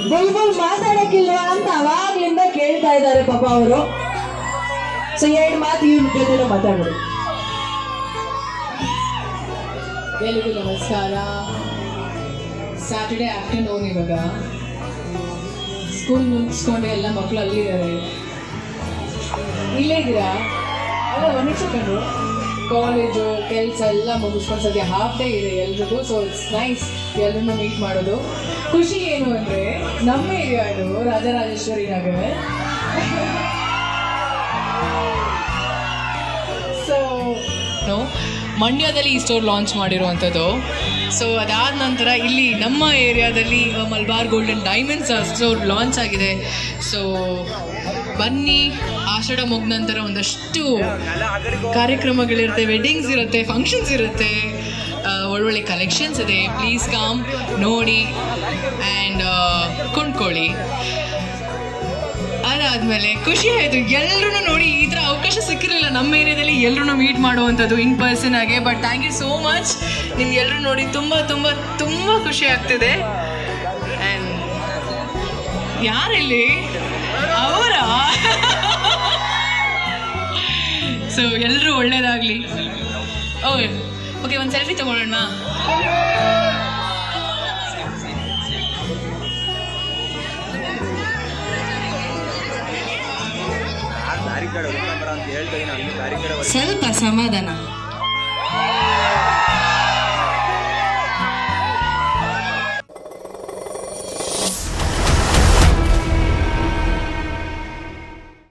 ಬುಲ್ಬುಲ್ ಮಾತಾಡಕ್ಕಿಲ್ವಾ ಅಂತ ಅವಾಗ್ಲಿಂದ ಕೇಳ್ತಾ ಇದ್ದಾರೆ ಪಾಪ ಅವರು ಸೊ ಎರಡು ಮಾತು ಇವ್ರ ಜೊತೆ ಮಾತಾಡೋದು ಎಲ್ರಿಗೂ ನಮಸ್ಕಾರ ಸ್ಯಾಟರ್ಡೆ ಆಫ್ಟರ್ನೂನ್ ಇವಾಗ ಸ್ಕೂಲ್ ಮುಗಿಸ್ಕೊಂಡು ಎಲ್ಲ ಮಕ್ಕಳು ಅಲ್ಲಿದ್ದಾರೆ ಇಲ್ಲೇ ಇದ್ದೀರಾ ಅಲ್ಲ ಒಂದು ನಿಮಿಷ ಕಂಡು ಕಾಲೇಜು ಕೆಲಸ ಎಲ್ಲ ಮುಗಿಸ್ಕೊಂಡು ಸದ್ಯ ಹಾಫ್ ಡೇ ಇದೆ ಎಲ್ರಿಗೂ ಸೊ ಇಟ್ಸ್ ನೈಸ್ ಎಲ್ಲರನ್ನೂ ಮೀಟ್ ಮಾಡೋದು ಖುಷಿ ಏನು ಅಂದರೆ ನಮ್ಮ ಏರಿಯಾ ಇದು ರಾಜರಾಜೇಶ್ವರಿ ನಗರ ಸೊ ಮಂಡ್ಯದಲ್ಲಿ ಈ ಸ್ಟೋರ್ ಲಾಂಚ್ ಮಾಡಿರುವಂಥದ್ದು ಸೊ ಅದಾದ ನಂತರ ಇಲ್ಲಿ ನಮ್ಮ ಏರಿಯಾದಲ್ಲಿ Malabar gold and diamonds store launch ಆಗಿದೆ ಸೊ ಬನ್ನಿ ಆಷಾಢ ಮುಗಿದ ನಂತರ ಒಂದಷ್ಟು ಕಾರ್ಯಕ್ರಮಗಳಿರುತ್ತೆ ವೆಡ್ಡಿಂಗ್ಸ್ ಇರುತ್ತೆ ಫಂಕ್ಷನ್ಸ್ ಇರುತ್ತೆ ಆ, ಒಳ್ಳೊಳ್ಳೆ ಕಲೆಕ್ಷನ್ಸ್ ಇದೆ ಪ್ಲೀಸ್ ಕಮ್ ನೋಡಿ ಆ್ಯಂಡ್ ಕೊಂಡ್ಕೊಳ್ಳಿ ಅದಾದ್ಮೇಲೆ ಖುಷಿ ಆಯಿತು ಎಲ್ಲರೂ ನೋಡಿ ಈ ಥರ ಅವಕಾಶ ಸಿಕ್ಕಿರಲಿಲ್ಲ ನಮ್ಮ ಏರಿಯಾದಲ್ಲಿ ಎಲ್ಲರೂ ಮೀಟ್ ಮಾಡುವಂಥದ್ದು ಇನ್ ಪರ್ಸನ್ ಆಗಿ but thank you so much ನಿಮ್ಗೆ ಎಲ್ಲರೂ ನೋಡಿ ತುಂಬ ತುಂಬ ತುಂಬ ಖುಷಿ ಆಗ್ತಿದೆ ಆ್ಯಂಡ್ ಯಾರಿಲ್ಲಿ ಅವರ ಸೊ ಎಲ್ಲರೂ ಒಳ್ಳೇದಾಗಲಿ ಓ ಓಕೆ ಒಂದು ಸೆಲ್ಫಿ ತಗೊಳ್ಳೋಣ ದಾರಿ ಕಡೆ ಹೋಗ್ಕೊಂಬರ ಅಂತ ಹೇಳ್ತಾ ಇದ್ದೀನಿ ಅಲ್ಲಿ ದಾರಿ ಕಡೆ ಸ್ವಲ್ಪ ಸಮಾಧಾನ